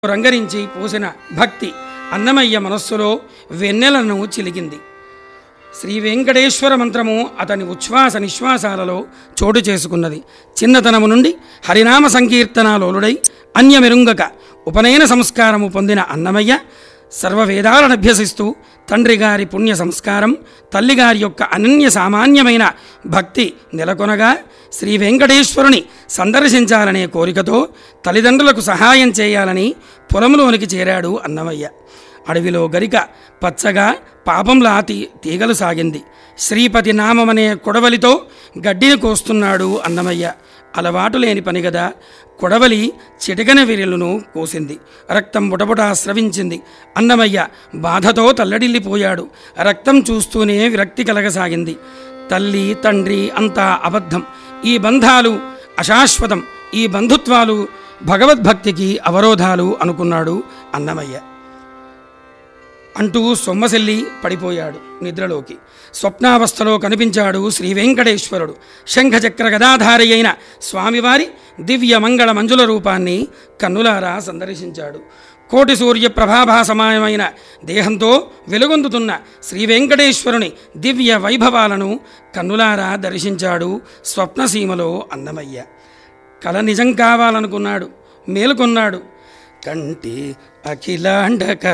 రంగరించి పూసిన భక్తి అన్నమయ్య మనస్సులో వెన్నెలను చిలికింది శ్రీ వెంకటేశ్వర మంత్రము అతని ఉచ్ఛ్వాస నిశ్వాసాలలో చోటు చేసుకున్నది చిన్నతనము నుండి హరినామ సంకీర్తనాలోలుడై అన్యమెరుంగక ఉపనయన సంస్కారము పొందిన అన్నమయ్య సర్వవేదాలను అభ్యసిస్తూ తండ్రి గారి పుణ్య సంస్కారం తల్లిగారి యొక్క అనన్య సామాన్యమైన భక్తి నెలకొనగా శ్రీ వెంకటేశ్వరుని సందర్శించాలనే కోరికతో తల్లిదండ్రులకు సహాయం చేయాలని పొలంలోనికి చేరాడు అన్నమయ్య అడవిలో గరిక పచ్చగా పాపంలా తీ తీగలు సాగింది శ్రీపతి నామమనే కొడవలితో గడ్డిని కోస్తున్నాడు అన్నమయ్య అలవాటు లేని పని గదా కొడవలి చిటికన విరులను కోసింది రక్తం బుటబుటా స్రవించింది అన్నమయ్య బాధతో తల్లడిల్లిపోయాడు రక్తం చూస్తూనే విరక్తి కలగసాగింది తల్లి తండ్రి అంతా అబద్ధం ఈ బంధాలు అశాశ్వతం ఈ బంధుత్వాలు భగవద్భక్తికి అవరోధాలు అనుకున్నాడు అన్నమయ్య అంటూ సొమ్మసిల్లి పడిపోయాడు నిద్రలోకి స్వప్నావస్థలో కనిపించాడు శ్రీ వెంకటేశ్వరుడు శంఖచక్ర గదాధారి అయిన స్వామివారి దివ్య మంగళ మంజుల రూపాన్ని కన్నులారా సందర్శించాడు కోటి సూర్య ప్రభాభాసమాయమైన దేహంతో వెలుగొందుతున్న శ్రీ వెంకటేశ్వరుని దివ్య వైభవాలను కన్నులారా దర్శించాడు స్వప్నసీమలో అన్నమయ్య కల నిజం కావాలనుకున్నాడు మేలుకొన్నాడు కంటి అఖిలాండ